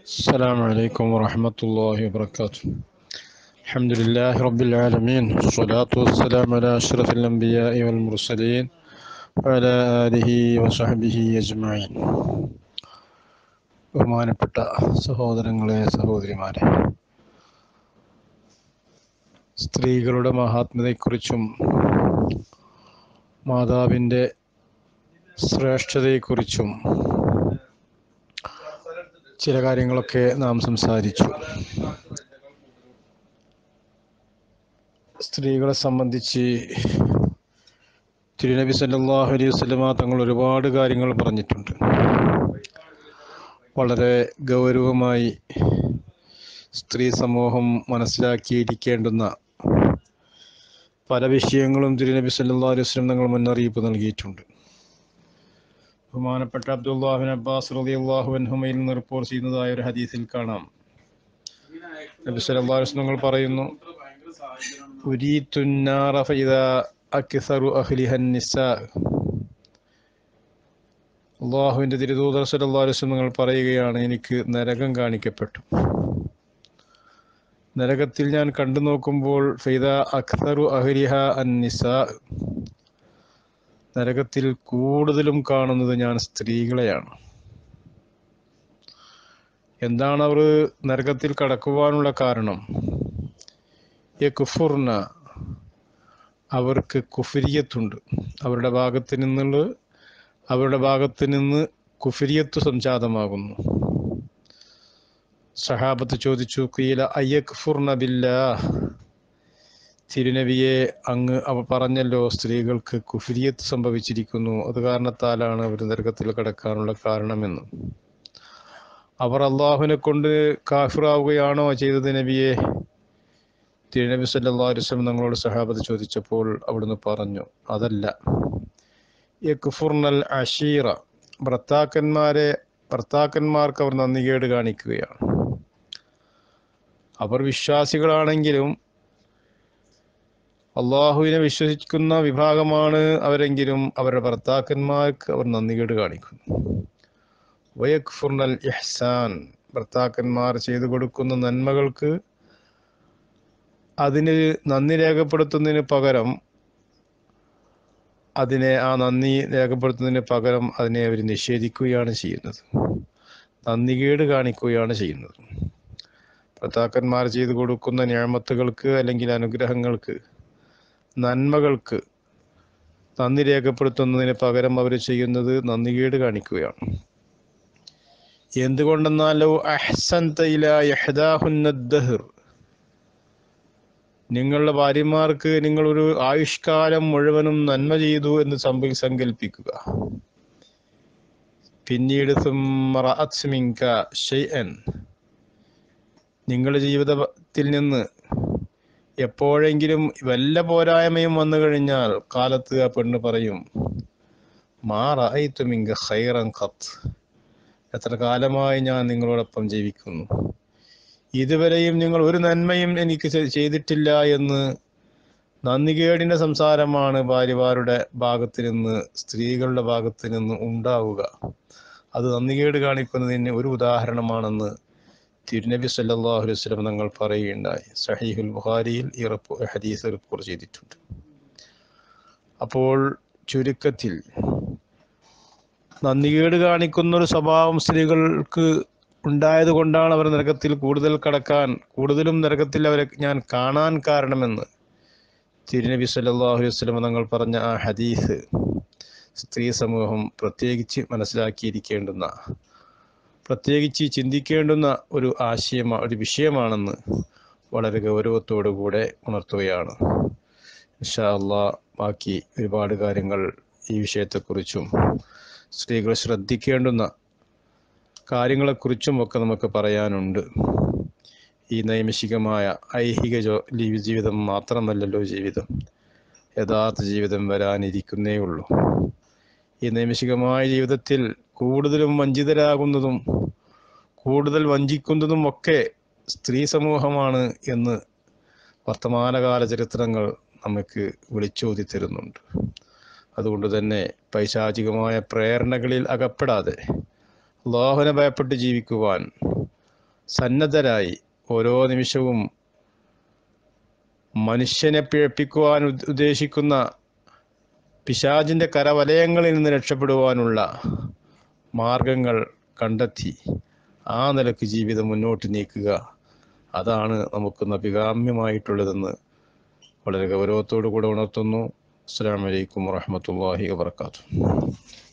السلام عليكم ورحمة الله وبركاته الحمد لله رب العالمين والصلاة والسلام على أشرف الأنبياء والمرسلين وعلى آله وصحبه أجمعين ബഹുമാനപ്പെട്ട സഹോദരങ്ങളെ സഹോദരിമാരെ സ്ത്രീകളുടെ മഹാത്മ്യതയെക്കുറിച്ചും മാതാവിൻ്റെ ശ്രേഷ്ഠതയെക്കുറിച്ചും ചില കാര്യങ്ങളൊക്കെ നാം സംസാരിച്ചു സ്ത്രീകളെ സംബന്ധിച്ച് തിരുനബി സല്ലല്ലാഹു അലൈഹി വസല്ലമ തങ്ങൾ ഒരുപാട് കാര്യങ്ങൾ പറഞ്ഞിട്ടുണ്ട് വളരെ ഗൗരവമായി സ്ത്രീ സമൂഹം മനസ്സിലാക്കിയിരിക്കേണ്ടുന്ന പല വിഷയങ്ങളും തിരുനബി സല്ലല്ലാഹു അലൈഹി വസല്ലം തങ്ങൾ മുന്നറിയിപ്പ് നൽകിയിട്ടുണ്ട് ബഹുമാനപ്പെട്ട അബ്ദുല്ലാഹിൻ അബ്ബാസ് റളിയല്ലാഹു അൻഹുമയിൽ നിന്ന് റിപ്പോർട്ട് ചെയ്യുന്നതായ ഒരു ഹദീസിൽ കാണാം നബി സല്ലല്ലാഹു അലൈഹി വസല്ലം പറയുന്നു ഉരീത്തുന്നാറ ഫഇദാ അക്സറു അഹ്ലിഹൻ നിസാ അള്ളാഹുവിൻ്റെ തിരുദൂതർ സല്ലല്ലാഹു അലൈഹി വസല്ലം നിങ്ങൾ പറയുകയാണ് എനിക്ക് നരകം കാണിക്കപ്പെട്ടു നരകത്തിൽ ഞാൻ കണ്ടു നോക്കുമ്പോൾ ഫൈദ അക്സറു അഹ്ലിഹ അൻ നിസാ നരകത്തിൽ കൂടുതലും കാണുന്നത് ഞാൻ സ്ത്രീകളെയാണ് എന്താണ് അവർ നരകത്തിൽ കടക്കുവാനുള്ള കാരണം കുഫുർന അവർക്ക് കുഫിരിയത്തുണ്ട് അവരുടെ ഭാഗത്ത് നിന്നുള്ള അവരുടെ ഭാഗത്ത് നിന്ന് കുഫിരിയത്ത് സംജാതമാകുന്നു സഹാബത്ത് ചോദിച്ചു കീല അയ്യക്ഫുർന ബില്ലാ തിരുനബിയെ അങ്ങ് അവ പറഞ്ഞല്ലോ സ്ത്രീകൾക്ക് കുഫിരിയത്ത് സംഭവിച്ചിരിക്കുന്നു അത് കാരണത്താലാണ് അവർ നരകത്തിൽ കിടക്കാനുള്ള കാരണമെന്ന് അവർ അള്ളാഹുവിനെ കൊണ്ട് കാഫിറാവുകയാണോ ചെയ്തത് നബിയെ തിരുനബി സല്ലാ അലുസ്ലം ഞങ്ങളോട് സഹാബത്ത് ചോദിച്ചപ്പോൾ അവിടുന്ന് പറഞ്ഞു അതല്ല യക്ഫുർണൽ അഷീറ ഭർത്താക്കന്മാരെ ഭർത്താക്കന്മാർക്ക് അവർ നന്ദികേട് കാണിക്കുകയാണ് അവർ വിശ്വാസികളാണെങ്കിലും അള്ളാഹുവിനെ വിശ്വസിക്കുന്ന വിഭാഗമാണ് അവരെങ്കിലും അവരുടെ ഭർത്താക്കന്മാർക്ക് അവർ നന്ദികേട് കാണിക്കുന്നു വയക്ഫുർണൽ ഇഹ്സാൻ ഭർത്താക്കന്മാർ ചെയ്തു കൊടുക്കുന്ന നന്മകൾക്ക് അതിന് നന്ദി രേഖപ്പെടുത്തുന്നതിന് പകരം അതിനെ ആ നന്ദി രേഖപ്പെടുത്തുന്നതിന് പകരം അതിനെ അവർ നിഷേധിക്കുകയാണ് ചെയ്യുന്നത് നന്ദികേട് കാണിക്കുകയാണ് ചെയ്യുന്നത് ഭർത്താക്കന്മാർ ചെയ്തു കൊടുക്കുന്ന ഞാമത്തുകൾക്ക് അല്ലെങ്കിൽ അനുഗ്രഹങ്ങൾക്ക് നന്മകൾക്ക് നന്ദി രേഖപ്പെടുത്തുന്നതിന് പകരം അവർ ചെയ്യുന്നത് നന്ദികേട് കാണിക്കുകയാണ് എന്തുകൊണ്ടെന്നാലോ അഹ്സൻ തൈല യഹദാഹുന്നദ്ദഹർ നിങ്ങളുടെ ഭാര്യമാർക്ക് നിങ്ങളൊരു ആയുഷ്കാലം മുഴുവനും നന്മ ചെയ്തു എന്ന് സംഭവി സങ്കല്പിക്കുക പിന്നീട് നിങ്ങളുടെ ജീവിതത്തിൽ നിന്ന് എപ്പോഴെങ്കിലും വല്ല പോരായ്മയും വന്നു കഴിഞ്ഞാൽ കാലത്ത് ആ പെണ്ണ് പറയും മാറായിത്തുമിങ്ക ഹൈറൻ ഖത്ത് എത്ര കാലമായി ഞാൻ നിങ്ങളോടൊപ്പം ജീവിക്കുന്നു ഇതുവരെയും നിങ്ങൾ ഒരു നന്മയും എനിക്ക് ചെയ്തിട്ടില്ല എന്ന് നന്ദികേടിന്റെ സംസാരമാണ് ഭാര്യമാരുടെ ഭാഗത്ത് നിന്ന് സ്ത്രീകളുടെ ഭാഗത്ത് നിന്ന് ഉണ്ടാവുക അത് നന്ദികേട് കാണിക്കുന്നതിന് ഒരു ഉദാഹരണമാണെന്ന് തിരുനബി സല്ലാഹു അലൈഹി വസ്ലം തങ്ങൾ പറയുകയുണ്ടായി സഹീഹുൽ ബുഖാരിയിൽ ഈ ഹദീസ് റിപ്പോർട്ട് ചെയ്തിട്ടുണ്ട് അപ്പോൾ ചുരുക്കത്തിൽ നന്ദികേട് കാണിക്കുന്ന ഒരു സ്വഭാവം സ്ത്രീകൾക്ക് ഉണ്ടായത് കൊണ്ടാണ് അവർ നരകത്തിൽ കൂടുതൽ കടക്കാൻ കൂടുതലും നരകത്തിൽ അവരെ ഞാൻ കാണാൻ കാരണമെന്ന് തിരുനബി സല്ലാഹു അലൈഹി വസ്ലം തങ്ങൾ പറഞ്ഞ ആ ഹദീസ് സ്ത്രീ സമൂഹം പ്രത്യേകിച്ച് മനസ്സിലാക്കിയിരിക്കേണ്ടുന്ന പ്രത്യേകിച്ച് ചിന്തിക്കേണ്ടുന്ന ഒരു ആശയം ഒരു വിഷയമാണെന്ന് വളരെ ഗൗരവത്തോടുകൂടെ ഉണർത്തുകയാണ് ഇൻഷാ അള്ളാ ബാക്കി ഒരുപാട് കാര്യങ്ങൾ ഈ വിഷയത്തെക്കുറിച്ചും സ്ത്രീകൾ ശ്രദ്ധിക്കേണ്ടുന്ന കാര്യങ്ങളെക്കുറിച്ചും ഒക്കെ നമുക്ക് പറയാനുണ്ട് ഈ നൈമിഷികമായ ഐഹിക ജോ ജീവിതം മാത്രമല്ലല്ലോ ജീവിതം യഥാർത്ഥ ജീവിതം വരാനിരിക്കുന്നേ ഉള്ളൂ ഈ നൈമിഷികമായ ജീവിതത്തിൽ കൂടുതലും വഞ്ചിതരാകുന്നതും കൂടുതൽ വഞ്ചിക്കുന്നതും ഒക്കെ സ്ത്രീ സമൂഹമാണ് എന്ന് വർത്തമാനകാല ചരിത്രങ്ങൾ നമുക്ക് വിളിച്ചോതി തരുന്നുണ്ട് അതുകൊണ്ട് തന്നെ പൈശാചികമായ പ്രേരണകളിൽ അകപ്പെടാതെ അള്ളാഹുവിനെ ഭയപ്പെട്ട് ജീവിക്കുവാൻ സന്നദ്ധരായി ഓരോ നിമിഷവും മനുഷ്യനെ പിഴപ്പിക്കുവാൻ ഉദ്ദ- ഉദ്ദേശിക്കുന്ന പിശാചിൻ്റെ കരവലയങ്ങളിൽ നിന്ന് രക്ഷപ്പെടുവാനുള്ള മാർഗങ്ങൾ കണ്ടെത്തി ആ നിലക്ക് ജീവിതം മുന്നോട്ട് നീക്കുക അതാണ് നമുക്ക് അഭികാമ്യമായിട്ടുള്ളതെന്ന് വളരെ ഗൗരവത്തോടു കൂടെ ഉണർത്തുന്നു അസ്സാം വലൈക്കും വാഹമത്തല്ലാഹി വാത്തു